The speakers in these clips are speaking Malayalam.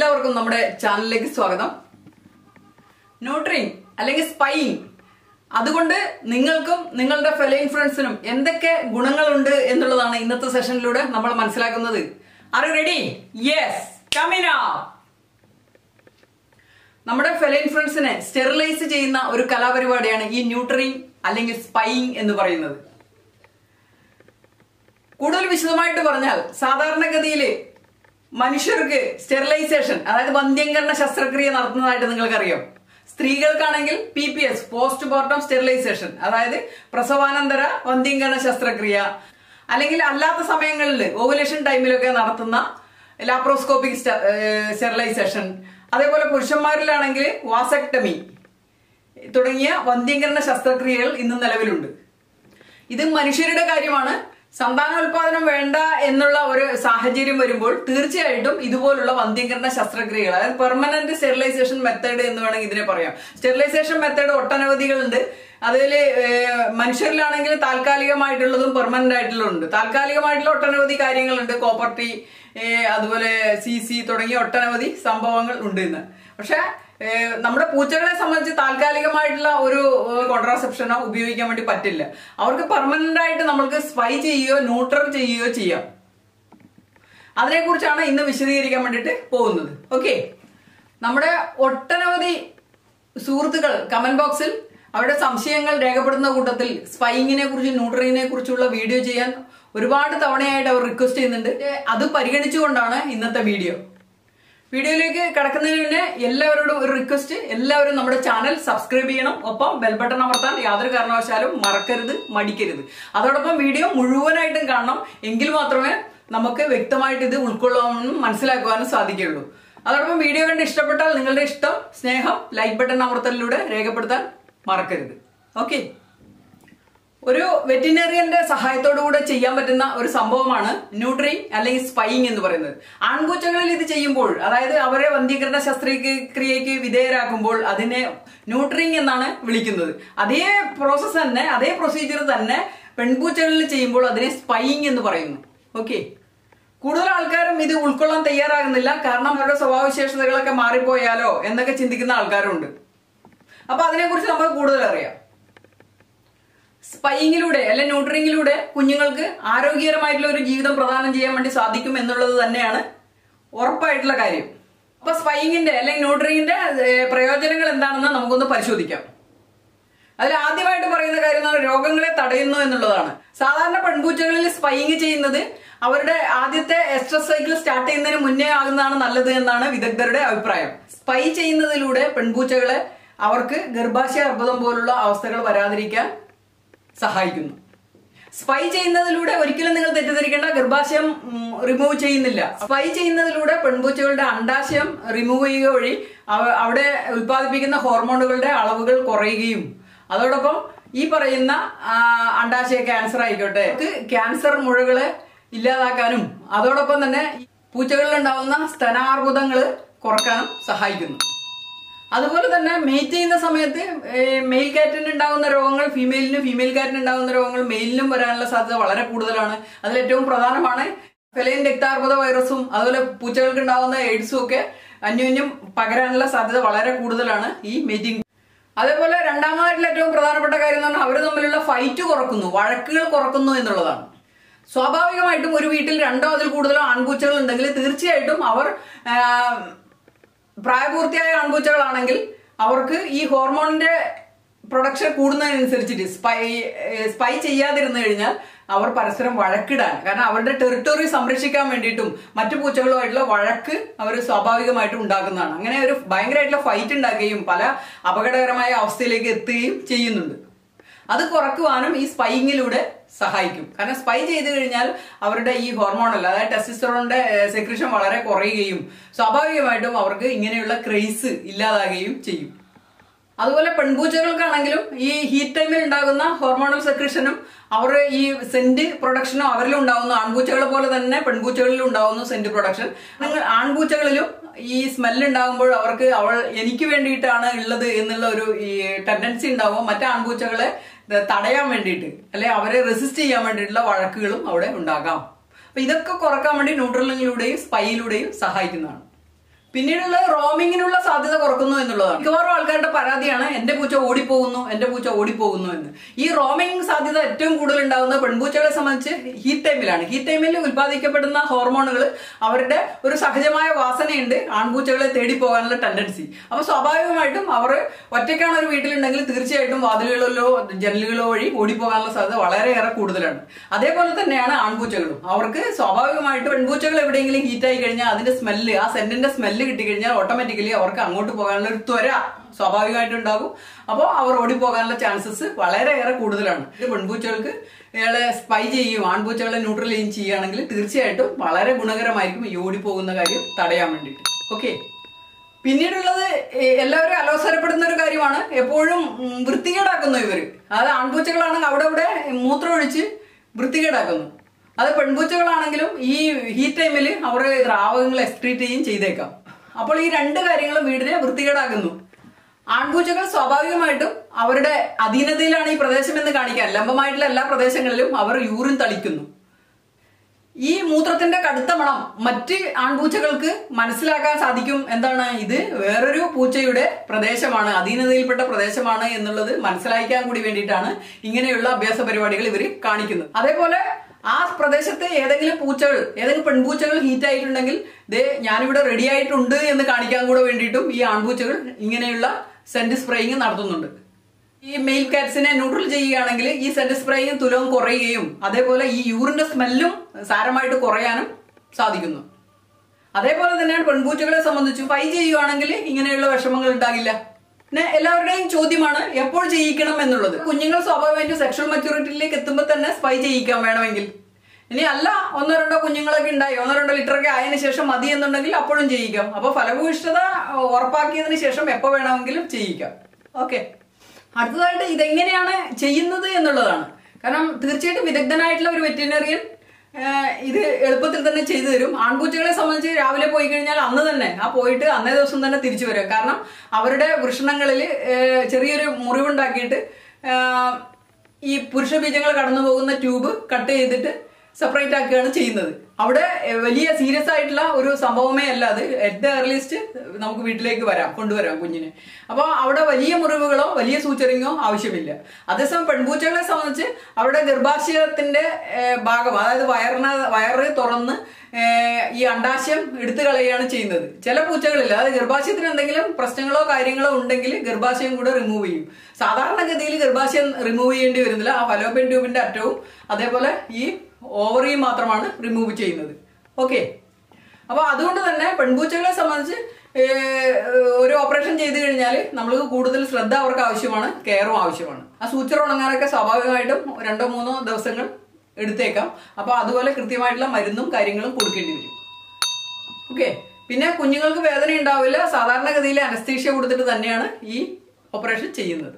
എല്ലാവർക്കും നമ്മുടെ ചാനലിലേക്ക് സ്വാഗതം ന്യൂട്രിങ് അല്ലെങ്കിൽ സ്പൈങ് അതുകൊണ്ട് നിങ്ങൾക്കും നിങ്ങളുടെ ഫെലൈൻ ഫ്രണ്ട്സിനും എന്തൊക്കെ ഗുണങ്ങളുണ്ട് എന്നുള്ളതാണ് ഇന്നത്തെ സെഷനിലൂടെ നമ്മൾ മനസ്സിലാക്കുന്നത് ആർ റെഡി യെസ് കമിന നമ്മുടെ ഫെലൈൻ ഫ്രണ്ട്സിനെ സ്റ്റെറിലൈസ് ചെയ്യുന്ന ഒരു കലാപരിപാടിയാണ് ഈ ന്യൂട്രിങ് അല്ലെങ്കിൽ സ്പൈങ് എന്ന് പറയുന്നത് കൂടുതൽ വിശദമായിട്ട് പറഞ്ഞാൽ സാധാരണഗതിയിൽ മനുഷ്യർക്ക് സ്റ്റെറിലൈസേഷൻ അതായത് വന്ധ്യംകരണ ശസ്ത്രക്രിയ നടത്തുന്നതായിട്ട് നിങ്ങൾക്കറിയാം സ്ത്രീകൾക്കാണെങ്കിൽ P P S post mortem sterilisation അതായത് പ്രസവാനന്തര വന്ധ്യംകരണ ശസ്ത്രക്രിയ അല്ലെങ്കിൽ അല്ലാത്ത സമയങ്ങളിൽ ഓവുലേഷൻ ടൈമിലൊക്കെ നടത്തുന്ന ലാപ്രോസ്കോപ്പിക് സ്റ്റെറിലൈസേഷൻ അതേപോലെ പുരുഷന്മാരിലാണെങ്കിൽ വാസക്ടമി തുടങ്ങിയ വന്ധ്യംകരണ ശസ്ത്രക്രിയകൾ ഇന്ന് നിലവിലുണ്ട് ഇത് മനുഷ്യരുടെ കാര്യമാണ് സന്താനോൽപാദനം വേണ്ട എന്നുള്ള ഒരു സാഹചര്യം വരുമ്പോൾ തീർച്ചയായിട്ടും ഇതുപോലുള്ള വന്ധ്യംകരണ ശസ്ത്രക്രിയകൾ അതായത് പെർമനന്റ് സ്റ്റെറിലൈസേഷൻ മെത്തേഡ് എന്ന് വേണമെങ്കിൽ ഇതിനെ പറയാം സ്റ്റെറിലൈസേഷൻ മെത്തേഡ് ഒട്ടനവധികളുണ്ട് അതിൽ മനുഷ്യരിലാണെങ്കിൽ താൽക്കാലികമായിട്ടുള്ളതും പെർമനന്റ് ആയിട്ടുള്ളതുണ്ട് താൽക്കാലികമായിട്ടുള്ള ഒട്ടനവധി കാര്യങ്ങളുണ്ട് കോപ്പർട്ടി അതുപോലെ സി സി തുടങ്ങിയ ഒട്ടനവധി സംഭവങ്ങൾ ഉണ്ട് ഇന്ന് പക്ഷെ ഏഹ് നമ്മുടെ പൂച്ചകളെ സംബന്ധിച്ച് താൽക്കാലികമായിട്ടുള്ള ഒരു കോൺട്രാസെപ്ഷനോ ഉപയോഗിക്കാൻ വേണ്ടി പറ്റില്ല അവർക്ക് പെർമനന്റ് ആയിട്ട് നമ്മൾക്ക് സ്പൈ ചെയ്യുകയോ ന്യൂട്രൽ ചെയ്യുകയോ ചെയ്യാം അതിനെക്കുറിച്ചാണ് ഇന്ന് വിശദീകരിക്കാൻ വേണ്ടിയിട്ട് പോകുന്നത് ഓക്കെ നമ്മുടെ ഒട്ടനവധി സുഹൃത്തുക്കൾ കമന്റ് ബോക്സിൽ അവരുടെ സംശയങ്ങൾ രേഖപ്പെടുത്തുന്ന കൂട്ടത്തിൽ സ്പൈങ്ങിനെ കുറിച്ച് ന്യൂട്രലിനെ കുറിച്ചുള്ള വീഡിയോ ചെയ്യാൻ ഒരുപാട് തവണയായിട്ട് അവർ റിക്വസ്റ്റ് ചെയ്യുന്നുണ്ട് അത് പരിഗണിച്ചുകൊണ്ടാണ് ഇന്നത്തെ വീഡിയോ വീഡിയോയിലേക്ക് കടക്കുന്നതിന് മുന്നേ എല്ലാവരോടും ഒരു റിക്വസ്റ്റ് എല്ലാവരും നമ്മുടെ ചാനൽ സബ്സ്ക്രൈബ് ചെയ്യണം ഒപ്പം ബെൽ ബട്ടൺ അമർത്താൻ യാതൊരു കാരണവശാലും മറക്കരുത് മടിക്കരുത് അതോടൊപ്പം വീഡിയോ മുഴുവനായിട്ടും കാണണം എങ്കിൽ മാത്രമേ നമുക്ക് വ്യക്തമായിട്ട് ഇത് ഉൾക്കൊള്ളാനും മനസ്സിലാക്കുവാനും സാധിക്കുകയുള്ളൂ അതോടൊപ്പം വീഡിയോ കണ്ട് ഇഷ്ടപ്പെട്ടാൽ നിങ്ങളുടെ ഇഷ്ടം സ്നേഹം ലൈക്ക് ബട്ടൺ അമർത്തലിലൂടെ രേഖപ്പെടുത്താൻ മറക്കരുത് ഓക്കെ ഒരു വെറ്റിനറിയന്റെ സഹായത്തോടുകൂടെ ചെയ്യാൻ പറ്റുന്ന ഒരു സംഭവമാണ് ന്യൂട്രിങ് അല്ലെങ്കിൽ സ്പൈങ് എന്ന് പറയുന്നത് ആൺപൂച്ചകളിൽ ഇത് ചെയ്യുമ്പോൾ അതായത് അവരെ വന്ധ്യീകരണ ശസ്ത്രക്രിയക്ക് വിധേയരാക്കുമ്പോൾ അതിനെ ന്യൂട്രിങ് എന്നാണ് വിളിക്കുന്നത് അതേ പ്രോസസ്സ് തന്നെ അതേ പ്രൊസീജിയർ തന്നെ പെൺപൂച്ചകളിൽ ചെയ്യുമ്പോൾ അതിനെ സ്പൈങ് എന്ന് പറയുന്നു ഓക്കെ കൂടുതൽ ആൾക്കാരും ഇത് ഉൾക്കൊള്ളാൻ തയ്യാറാകുന്നില്ല കാരണം അവരുടെ സ്വഭാവവിശേഷതകളൊക്കെ മാറിപ്പോയാലോ എന്നൊക്കെ ചിന്തിക്കുന്ന ആൾക്കാരുണ്ട് അപ്പൊ അതിനെക്കുറിച്ച് നമുക്ക് കൂടുതൽ അറിയാം സ്പൈങ്ങിലൂടെ അല്ലെ ന്യൂട്രിങ്ങിലൂടെ കുഞ്ഞുങ്ങൾക്ക് ആരോഗ്യകരമായിട്ടുള്ള ഒരു ജീവിതം പ്രദാനം ചെയ്യാൻ വേണ്ടി സാധിക്കും എന്നുള്ളത് തന്നെയാണ് ഉറപ്പായിട്ടുള്ള കാര്യം അപ്പൊ സ്പൈങ്ങിന്റെ അല്ലെങ്കിൽ ന്യൂട്രിങ്ങിന്റെ പ്രയോജനങ്ങൾ എന്താണെന്ന് നമുക്കൊന്ന് പരിശോധിക്കാം അതിൽ ആദ്യമായിട്ട് പറയുന്ന കാര്യം എന്ന് പറഞ്ഞാൽ രോഗങ്ങളെ തടയുന്നു എന്നുള്ളതാണ് സാധാരണ പെൺപൂച്ചകളിൽ സ്പൈങ് ചെയ്യുന്നത് അവരുടെ ആദ്യത്തെ എസ്ട്രസ് സൈക്കിൾ സ്റ്റാർട്ട് ചെയ്യുന്നതിന് മുന്നേ ആകുന്നതാണ് നല്ലത് എന്നാണ് വിദഗ്ധരുടെ അഭിപ്രായം സ്പൈ ചെയ്യുന്നതിലൂടെ പെൺപൂച്ചകളെ അവർക്ക് ഗർഭാശയ അർബുദം പോലുള്ള അവസ്ഥകൾ വരാതിരിക്കാൻ സഹായിക്കുന്നു സ്പൈ ചെയ്യുന്നതിലൂടെ ഒരിക്കലും നിങ്ങൾ തെറ്റിദ്ധരിക്കേണ്ട ഗർഭാശയം റിമൂവ് ചെയ്യുന്നില്ല സ്പൈ ചെയ്യുന്നതിലൂടെ പെൺപൂച്ചകളുടെ അണ്ടാശയം റിമൂവ് ചെയ്യുക വഴി അവിടെ ഉൽപ്പാദിപ്പിക്കുന്ന ഹോർമോണുകളുടെ അളവുകൾ കുറയുകയും അതോടൊപ്പം ഈ പറയുന്ന അണ്ടാശയ ക്യാൻസർ ആയിക്കോട്ടെ ക്യാൻസർ മുഴകളെ ഇല്ലാതാക്കാനും അതോടൊപ്പം തന്നെ പൂച്ചകളിൽ ഉണ്ടാവുന്ന സ്തനാർബുദങ്ങൾ കുറക്കാനും സഹായിക്കുന്നു അതുപോലെ തന്നെ മേറ്റ് ചെയ്യുന്ന സമയത്ത് മെയിൽ കാറ്റിന് ഉണ്ടാകുന്ന രോഗങ്ങൾ ഫീമെയിലിനും ഫീമെയിൽ കാറ്റിന് ഉണ്ടാകുന്ന രോഗങ്ങൾ മെയിലിനും വരാനുള്ള സാധ്യത വളരെ കൂടുതലാണ് അതിൽ ഏറ്റവും പ്രധാനമാണ് ഫെലൈൻ രക്താർബുദ വൈറസും അതുപോലെ പൂച്ചകൾക്ക് ഉണ്ടാകുന്ന എയ്ഡ്സും ഒക്കെ അന്യോന്യം പകരാനുള്ള സാധ്യത വളരെ കൂടുതലാണ് ഈ മേറ്റിംഗ് അതേപോലെ രണ്ടാമതായിട്ടുള്ള ഏറ്റവും പ്രധാനപ്പെട്ട കാര്യം എന്ന് പറഞ്ഞാൽ അവർ തമ്മിലുള്ള ഫൈറ്റ് കുറക്കുന്നു വഴക്കുകൾ കുറക്കുന്നു എന്നുള്ളതാണ് സ്വാഭാവികമായിട്ടും ഒരു വീട്ടിൽ രണ്ടോ അതിൽ കൂടുതലോ ആൺപൂച്ചകൾ ഉണ്ടെങ്കിൽ തീർച്ചയായിട്ടും അവർ പ്രായപൂർത്തിയായ ആൺപൂച്ചകളാണെങ്കിൽ അവർക്ക് ഈ ഹോർമോണിന്റെ പ്രൊഡക്ഷൻ കൂടുന്നതിനനുസരിച്ചിട്ട് സ്പൈ സ്പൈ ചെയ്യാതിരുന്നു കഴിഞ്ഞാൽ അവർ പരസ്പരം വഴക്കിടാൻ കാരണം അവരുടെ ടെറിട്ടറി സംരക്ഷിക്കാൻ വേണ്ടിയിട്ടും മറ്റു പൂച്ചകളുമായിട്ടുള്ള വഴക്ക് അവർ സ്വാഭാവികമായിട്ടും ഉണ്ടാക്കുന്നതാണ് അങ്ങനെ ഒരു ഭയങ്കരമായിട്ടുള്ള ഫൈറ്റ് ഉണ്ടാക്കുകയും പല അപകടകരമായ അവസ്ഥയിലേക്ക് എത്തുകയും ചെയ്യുന്നുണ്ട് അത് കുറക്കുവാനും ഈ സ്പൈങ്ങിലൂടെ സഹായിക്കും കാരണം സ്പൈ ചെയ്ത് കഴിഞ്ഞാൽ അവരുടെ ഈ ഹോർമോണൽ അതായത് ടെസ്റ്റിസ്റ്ററോണിന്റെ സെക്രിഷൻ വളരെ കുറയുകയും സ്വാഭാവികമായിട്ടും അവർക്ക് ഇങ്ങനെയുള്ള ക്രേസ് ഇല്ലാതാകുകയും ചെയ്യും അതുപോലെ പെൺപൂച്ചകൾക്കാണെങ്കിലും ഈ ഹീറ്റ് ടൈമിൽ ഉണ്ടാകുന്ന ഹോർമോണൽ സെക്രിഷനും അവർ ഈ സെന്റ് പ്രൊഡക്ഷനും അവരിലും ഉണ്ടാവുന്നു ആൺപൂച്ചകളെ പോലെ തന്നെ പെൺപൂച്ചകളിലും ഉണ്ടാവുന്നു സെന്റ് പ്രൊഡക്ഷൻ നിങ്ങൾ ആൺപൂച്ചകളിലും ഈ സ്മെല്ല് ഉണ്ടാകുമ്പോൾ അവർക്ക് അവൾ എനിക്ക് വേണ്ടിയിട്ടാണ് ഉള്ളത് എന്നുള്ള ഒരു ഈ ടെൻഡൻസി ഉണ്ടാവും മറ്റേ ആൺപൂച്ചകളെ തടയാൻ വേണ്ടിയിട്ട് അല്ലെ അവരെ റെസിസ്റ്റ് ചെയ്യാൻ വേണ്ടിയിട്ടുള്ള വഴക്കുകളും അവിടെ ഉണ്ടാകാം അപ്പൊ ഇതൊക്കെ കുറക്കാൻ വേണ്ടി ന്യൂട്രലിങ്ങിലൂടെയും സ്പൈയിലൂടെയും സഹായിക്കുന്നതാണ് പിന്നീടുള്ള റോമിങ്ങിനുള്ള സാധ്യത കുറക്കുന്നു എന്നുള്ളതാണ് മിക്കവാറും ആൾക്കാരുടെ പരാതിയാണ് എന്റെ പൂച്ച ഓടിപ്പോകുന്നു എന്റെ പൂച്ച ഓടിപ്പോകുന്നു എന്ന് ഈ റോമിംഗ് സാധ്യത ഏറ്റവും കൂടുതൽ ഉണ്ടാകുന്നത് പെൺപൂച്ചകളെ സംബന്ധിച്ച് ഹീറ്റ് ടൈമിലാണ് ഹീറ്റ് ടൈമിൽ ഉൽപ്പാദിക്കപ്പെടുന്ന ഹോർമോണുകൾ അവരുടെ ഒരു സഹജമായ വാസനയുണ്ട് ആൺപൂച്ചകളെ തേടി പോകാനുള്ള ടെൻഡൻസി അപ്പൊ സ്വാഭാവികമായിട്ടും അവർ ഒറ്റയ്ക്കാണ് ഒരു വീട്ടിലുണ്ടെങ്കിൽ തീർച്ചയായിട്ടും വാതിലുകളിലോ ജനലുകളോ വഴി ഓടിപ്പോകാനുള്ള സാധ്യത വളരെയേറെ കൂടുതലാണ് അതേപോലെ തന്നെയാണ് ആൺപൂച്ചകളും അവർക്ക് സ്വാഭാവികമായിട്ട് പെൺപൂച്ചകൾ എവിടെയെങ്കിലും ഹീറ്റായി കഴിഞ്ഞാൽ അതിന്റെ സ്മെല്ല് ആ സെന്റിന്റെ സ്മെല്ല് കിട്ടിക്കഴിഞ്ഞാൽ ഓട്ടോമാറ്റിക്കലി അവർക്ക് അങ്ങോട്ട് പോകാനുള്ള ഒരു ത്വര സ്വാഭാവികമായിട്ടും ഉണ്ടാകും അപ്പോൾ അവർ ഓടിപ്പോകാനുള്ള ചാൻസസ് വളരെയേറെ കൂടുതലാണ് ഇത് പെൺപൂച്ചകൾക്ക് ഇയാളെ സ്പൈ ചെയ്യും ആൺപൂച്ചകളെ ന്യൂട്രൽ ചെയ്യും ചെയ്യുകയാണെങ്കിൽ തീർച്ചയായിട്ടും വളരെ ഗുണകരമായിരിക്കും ഈ ഓടിപ്പോകുന്ന കാര്യം തടയാൻ വേണ്ടിയിട്ട് ഓക്കെ പിന്നീടുള്ളത് എ- എല്ലാവരും അലോസരപ്പെടുന്ന ഒരു കാര്യമാണ് എപ്പോഴും ഉം, വൃത്തികേടാക്കുന്നു ഇവര് അതായത് ആൺപൂച്ചകളാണെങ്കിൽ അവിടെ ഇവിടെ മൂത്രം ഒഴിച്ച് വൃത്തികേടാക്കുന്നു അത് പെൺപൂച്ചകളാണെങ്കിലും ഈ ഹീറ്റ് ടൈമിൽ അവർ ദ്രാവകങ്ങൾ എക്സ്ക്രീറ്റ് ചെയ്യും ചെയ്തേക്കാം അപ്പോൾ ഈ രണ്ട് കാര്യങ്ങളും വീടിനെ വൃത്തികേടാക്കുന്നു ആൺപൂച്ചകൾ സ്വാഭാവികമായിട്ടും അവരുടെ അധീനതയിലാണ് ഈ പ്രദേശം എന്ന് കാണിക്കാൻ ലംബമായിട്ടുള്ള എല്ലാ പ്രദേശങ്ങളിലും അവർ യൂറിൻ തളിക്കുന്നു ഈ മൂത്രത്തിന്റെ കടുത്ത മണം മറ്റ് ആൺപൂച്ചകൾക്ക് മനസ്സിലാക്കാൻ സാധിക്കും എന്താണ് ഇത് വേറൊരു പൂച്ചയുടെ പ്രദേശമാണ് അധീനതയിൽപ്പെട്ട പ്രദേശമാണ് എന്നുള്ളത് മനസ്സിലാക്കാൻ കൂടി വേണ്ടിയിട്ടാണ് ഇങ്ങനെയുള്ള അഭ്യാസ പരിപാടികൾ ഇവർ കാണിക്കുന്നത് അതേപോലെ ആ പ്രദേശത്ത് ഏതെങ്കിലും പൂച്ചകൾ ഏതെങ്കിലും പെൺപൂച്ചകൾ ഹീറ്റ് ആയിട്ടുണ്ടെങ്കിൽ ദേ ഞാനിവിടെ റെഡി ആയിട്ടുണ്ട് എന്ന് കാണിക്കാൻ കൂടെ വേണ്ടിയിട്ടും ഈ ആൺപൂച്ചകൾ ഇങ്ങനെയുള്ള സെന്റ് സ്പ്രേയിങ് നടത്തുന്നുണ്ട് ഈ മെയിൽ കാറ്റ്സിനെ ന്യൂട്രൽ ചെയ്യുകയാണെങ്കിൽ ഈ സെന്റ് സ്പ്രേയും തുലവും കുറയുകയും അതേപോലെ ഈ യൂറിന്റെ സ്മെല്ലും സാരമായിട്ട് കുറയാനും സാധിക്കുന്നു അതേപോലെ തന്നെയാണ് പെൺപൂച്ചകളെ സംബന്ധിച്ച് ഫൈ ചെയ്യുകയാണെങ്കിൽ ഇങ്ങനെയുള്ള വിഷമങ്ങൾ ഉണ്ടാകില്ല പിന്നെ എല്ലാവരുടെയും ചോദ്യമാണ് എപ്പോൾ ചെയ്യിക്കണം എന്നുള്ളത് കുഞ്ഞുങ്ങൾ സ്വാഭാവികമായിട്ടും സെക്ഷൽ മെച്യൂരിറ്റിയിലേക്ക് എത്തുമ്പോൾ തന്നെ സ്പൈ ചെയ്യിക്കാൻ വേണമെങ്കിൽ ഇനി അല്ല ഒന്നോ രണ്ടോ കുഞ്ഞുങ്ങളൊക്കെ ഉണ്ടായി ഒന്നോ രണ്ടോ ലിറ്ററൊക്കെ ആയതിനു ശേഷം മതി എന്നുണ്ടെങ്കിൽ അപ്പോഴും ചെയ്യിക്കാം അപ്പൊ ഫലഭൂയിഷ്ഠത ഉറപ്പാക്കിയതിനു ശേഷം എപ്പോൾ വേണമെങ്കിലും ചെയ്യിക്കാം ഓക്കെ അടുത്തതായിട്ട് ഇതെങ്ങനെയാണ് ചെയ്യുന്നത് എന്നുള്ളതാണ് കാരണം തീർച്ചയായിട്ടും വിദഗ്ധനായിട്ടുള്ള ഒരു വെറ്റിനറിയൻ ഇത് എളുപ്പത്തിൽ തന്നെ ചെയ്തു തരും ആൺപൂച്ചകളെ സംബന്ധിച്ച് രാവിലെ പോയി കഴിഞ്ഞാൽ അന്ന് തന്നെ ആ പോയിട്ട് അന്നേ ദിവസം തന്നെ തിരിച്ചു വരും കാരണം അവരുടെ വൃഷണങ്ങളിൽ ചെറിയൊരു മുറിവുണ്ടാക്കിയിട്ട് ആ, ഈ പുരുഷ ബീജങ്ങൾ കടന്നു പോകുന്ന ട്യൂബ് കട്ട് ചെയ്തിട്ട് സെപ്പറേറ്റ് ആക്കുകയാണ് ചെയ്യുന്നത് അവിടെ എ, വലിയ സീരിയസ് ആയിട്ടുള്ള ഒരു സംഭവമേ അല്ല അത് അറ്റ് ദ ഏർലിസ്റ്റ് നമുക്ക് വീട്ടിലേക്ക് വരാം കൊണ്ടുവരാം കുഞ്ഞിനെ അപ്പോൾ അവിടെ വലിയ മുറിവുകളോ വലിയ സൂച്ചറിങ്ങോ ആവശ്യമില്ല അതേസമയം പെൺപൂച്ചകളെ സംബന്ധിച്ച് അവിടെ ഗർഭാശയത്തിന്റെ ഏ, ഭാഗം അതായത് വയറിന് വയറ് തുറന്ന് ഏ, ഈ അണ്ടാശയം എടുത്തു കളയുകയാണ് ചെയ്യുന്നത് ചില പൂച്ചകളിൽ അതായത് ഗർഭാശയത്തിന് എന്തെങ്കിലും പ്രശ്നങ്ങളോ കാര്യങ്ങളോ ഉണ്ടെങ്കിൽ ഗർഭാശയം കൂടെ റിമൂവ് ചെയ്യും സാധാരണഗതിയിൽ ഗർഭാശയം റിമൂവ് ചെയ്യേണ്ടി വരുന്നില്ല ആ ഫലോപ്പിയൻ ട്യൂബിന്റെ അറ്റവും അതേപോലെ ഈ ഓവറിയും മാത്രമാണ് റിമൂവ് ചെയ്യുന്നത് ഓക്കെ അപ്പൊ അതുകൊണ്ട് തന്നെ പെൺപൂച്ചകളെ സംബന്ധിച്ച് ഏഹ്, ഒരു ഓപ്പറേഷൻ ചെയ്തു കഴിഞ്ഞാൽ നമ്മൾക്ക് കൂടുതൽ ശ്രദ്ധ അവർക്ക് ആവശ്യമാണ് കെയറും ആവശ്യമാണ് ആ സൂച്ചർ ഉണങ്ങാനൊക്കെ സ്വാഭാവികമായിട്ടും രണ്ടോ മൂന്നോ ദിവസങ്ങൾ എടുത്തേക്കാം അപ്പൊ അതുപോലെ കൃത്യമായിട്ടുള്ള മരുന്നും കാര്യങ്ങളും കൊടുക്കേണ്ടി വരും ഓക്കെ പിന്നെ കുഞ്ഞുങ്ങൾക്ക് വേദന ഉണ്ടാവില്ല സാധാരണഗതിയിൽ അനസ്തീഷ്യ കൊടുത്തിട്ട് തന്നെയാണ് ഈ ഓപ്പറേഷൻ ചെയ്യുന്നത്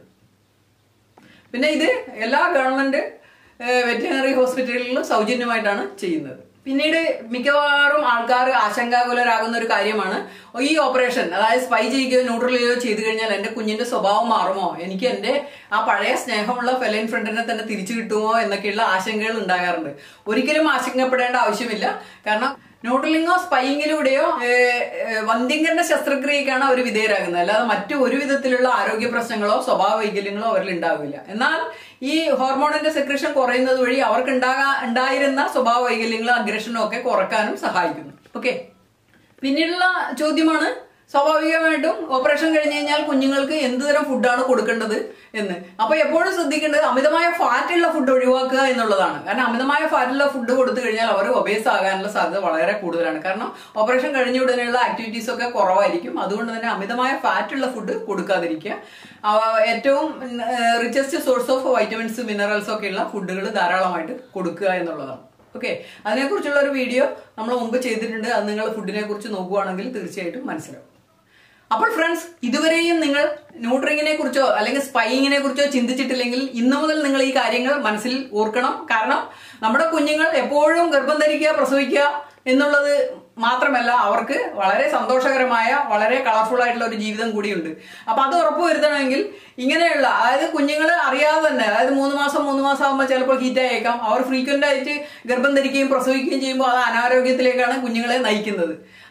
പിന്നെ ഇത് എല്ലാ ഗവൺമെന്റ് വെറ്റിനറി ഹോസ്പിറ്റലുകളിലും സൗജന്യമായിട്ടാണ് ചെയ്യുന്നത് പിന്നീട് മിക്കവാറും ആൾക്കാർ ആശങ്കാകുലരാകുന്ന ഒരു കാര്യമാണ് ഈ ഓപ്പറേഷൻ അതായത് സ്പൈ ചെയ്യുകയോ ന്യൂട്രൽ ചെയ്യുകയോ ചെയ്തു കഴിഞ്ഞാൽ എന്റെ കുഞ്ഞിന്റെ സ്വഭാവം മാറുമോ എനിക്ക് എന്റെ ആ പഴയ സ്നേഹമുള്ള ഫെലൈൻ ഫ്രണ്ടിനെ തന്നെ തിരിച്ചു കിട്ടുമോ എന്നൊക്കെയുള്ള ആശങ്കകൾ ഉണ്ടാകാറുണ്ട് ഒരിക്കലും ആശങ്കപ്പെടേണ്ട ആവശ്യമില്ല കാരണം ന്യൂട്രലിങ്ങോ സ്പൈയിങ്ങിലൂടെയോ വന്ധ്യങ്കരണ ശസ്ത്രക്രിയക്കാണ് അവർ വിധേയരാകുന്നത് അല്ലാതെ മറ്റു ഒരു വിധത്തിലുള്ള ആരോഗ്യ പ്രശ്നങ്ങളോ സ്വഭാവ വൈകല്യങ്ങളോ അവരിൽ ഉണ്ടാവില്ല എന്നാൽ ഈ ഹോർമോണിന്റെ സെക്രഷൻ കുറയുന്നത് വഴി അവർക്ക് ഉണ്ടാകാ ഉണ്ടായിരുന്ന സ്വഭാവ വൈകല്യങ്ങളും അഗ്രഷനും ഒക്കെ കുറക്കാനും സഹായിക്കുന്നു ഓക്കെ പിന്നീടുള്ള ചോദ്യമാണ് സ്വാഭാവികമായിട്ടും ഓപ്പറേഷൻ കഴിഞ്ഞ് കഴിഞ്ഞാൽ കുഞ്ഞുങ്ങൾക്ക് എന്തുതരം ഫുഡാണ് കൊടുക്കേണ്ടത് എന്ന് അപ്പൊ എപ്പോഴും ശ്രദ്ധിക്കേണ്ടത് അമിതമായ ഫാറ്റുള്ള ഫുഡ് ഒഴിവാക്കുക എന്നുള്ളതാണ് കാരണം അമിതമായ ഫാറ്റുള്ള ഫുഡ് കൊടുത്തു കഴിഞ്ഞാൽ അവർ ഒബേസ് ആകാനുള്ള സാധ്യത വളരെ കൂടുതലാണ് കാരണം ഓപ്പറേഷൻ കഴിഞ്ഞ ഉടനെയുള്ള ആക്ടിവിറ്റീസ് ഒക്കെ കുറവായിരിക്കും അതുകൊണ്ട് തന്നെ അമിതമായ ഫാറ്റുള്ള ഫുഡ് കൊടുക്കാതിരിക്കുക അവ ഏറ്റവും richest source of vitamins minerals ഒക്കെ ഉള്ള ഫുഡുകൾ ധാരാളമായിട്ട് കൊടുക്കുക എന്നുള്ളതാണ് ഓക്കെ അതിനെക്കുറിച്ചുള്ള ഒരു വീഡിയോ നമ്മൾ മുമ്പ് ചെയ്തിട്ടുണ്ട് അത് നിങ്ങൾ ഫുഡിനെ കുറിച്ച് നോക്കുകയാണെങ്കിൽ തീർച്ചയായിട്ടും മനസ്സിലാവും അപ്പോൾ ഫ്രണ്ട്സ് ഇതുവരെയും നിങ്ങൾ ന്യൂട്രിങ്ങിനെ കുറിച്ചോ അല്ലെങ്കിൽ സ്പൈയിങ്ങിനെ കുറിച്ചോ ചിന്തിച്ചിട്ടില്ലെങ്കിൽ ഇന്നു മുതൽ നിങ്ങൾ ഈ കാര്യങ്ങൾ മനസ്സിൽ ഓർക്കണം കാരണം നമ്മുടെ കുഞ്ഞുങ്ങൾ എപ്പോഴും ഗർഭം ധരിക്കുക പ്രസവിക്കുക എന്നുള്ളത് മാത്രമല്ല അവർക്ക് വളരെ സന്തോഷകരമായ വളരെ കളർഫുൾ ആയിട്ടുള്ള ഒരു ജീവിതം കൂടിയുണ്ട് അപ്പൊ അത് ഉറപ്പുവരുത്തണമെങ്കിൽ ഇങ്ങനെയുള്ള അതായത് കുഞ്ഞുങ്ങൾ അറിയാതെ തന്നെ അതായത് മൂന്ന് മാസം മൂന്ന് മാസം ആകുമ്പോൾ ചിലപ്പോൾ ഹീറ്റ് ആയേക്കാം അവർ ഫ്രീക്വന്റ് ആയിട്ട് ഗർഭം ധരിക്കുകയും പ്രസവിക്കുകയും ചെയ്യുമ്പോൾ അത് അനാരോഗ്യത്തിലേക്കാണ് കുഞ്ഞുങ്ങളെ നയിക്കുന്നത്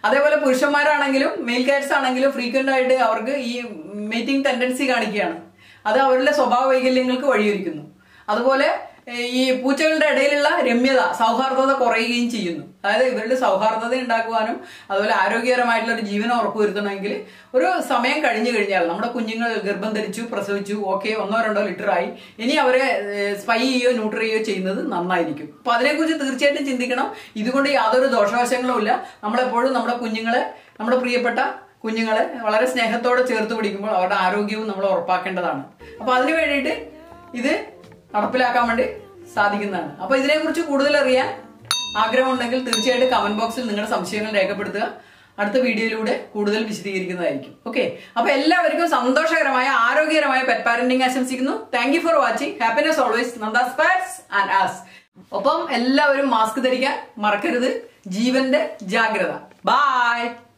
അതേപോലെ പുരുഷന്മാരാണെങ്കിലും മെയിൽ കാറ്റ്സ് ആണെങ്കിലും ഫ്രീക്വന്റ് ആയിട്ട് അവർക്ക് ഈ മീറ്റിംഗ് ടെൻഡൻസി കാണിക്കുകയാണ് അത് അവരുടെ സ്വഭാവ വൈകല്യങ്ങൾക്ക് വഴിയൊരുക്കുന്നു അതുപോലെ ഏഹ്, ഈ പൂച്ചകളുടെ ഇടയിലുള്ള രമ്യത സൗഹാർദ്ദത കുറയുകയും ചെയ്യുന്നു അതായത് ഇവരുടെ സൗഹാർദ്ദത ഉണ്ടാക്കുവാനും അതുപോലെ ആരോഗ്യകരമായിട്ടുള്ള ഒരു ജീവനം ഉറപ്പുവരുത്തണമെങ്കിൽ ഒരു സമയം കഴിഞ്ഞു കഴിഞ്ഞാൽ നമ്മുടെ കുഞ്ഞുങ്ങൾ ഗർഭം ധരിച്ചു പ്രസവിച്ചു ഓക്കെ ഒന്നോ രണ്ടോ ലിറ്റർ ആയി ഇനി അവരെ സ്പൈ ചെയ്യുകയോ ന്യൂട്രി ചെയ്യുകയോ ചെയ്യുന്നത് നന്നായിരിക്കും അപ്പൊ അതിനെക്കുറിച്ച് തീർച്ചയായിട്ടും ചിന്തിക്കണം ഇതുകൊണ്ട് യാതൊരു ദോഷവശങ്ങളും ഇല്ല നമ്മളെപ്പോഴും നമ്മുടെ കുഞ്ഞുങ്ങളെ നമ്മുടെ പ്രിയപ്പെട്ട കുഞ്ഞുങ്ങളെ വളരെ സ്നേഹത്തോടെ ചേർത്ത് പിടിക്കുമ്പോൾ അവരുടെ ആരോഗ്യവും നമ്മൾ ഉറപ്പാക്കേണ്ടതാണ് അപ്പൊ അതിനു വേണ്ടിയിട്ട് ഇത് നടപ്പിലാക്കാൻ വേണ്ടി സാധിക്കുന്നതാണ് അപ്പൊ ഇതിനെക്കുറിച്ച് കൂടുതൽ അറിയാൻ ആഗ്രഹമുണ്ടെങ്കിൽ തീർച്ചയായിട്ടും കമന്റ് ബോക്സിൽ നിങ്ങളുടെ സംശയങ്ങൾ രേഖപ്പെടുത്തുക അടുത്ത വീഡിയോയിലൂടെ കൂടുതൽ വിശദീകരിക്കുന്നതായിരിക്കും ഓക്കെ അപ്പൊ എല്ലാവർക്കും സന്തോഷകരമായ ആരോഗ്യകരമായ പെറ്റ് പാരന്റിംഗ് ആശംസിക്കുന്നു thank you for watching happiness always Nandas pets and us ഒപ്പം എല്ലാവരും മാസ്ക് ധരിക്കാൻ മറക്കരുത് ജീവന്റെ ജാഗ്രത ബായ്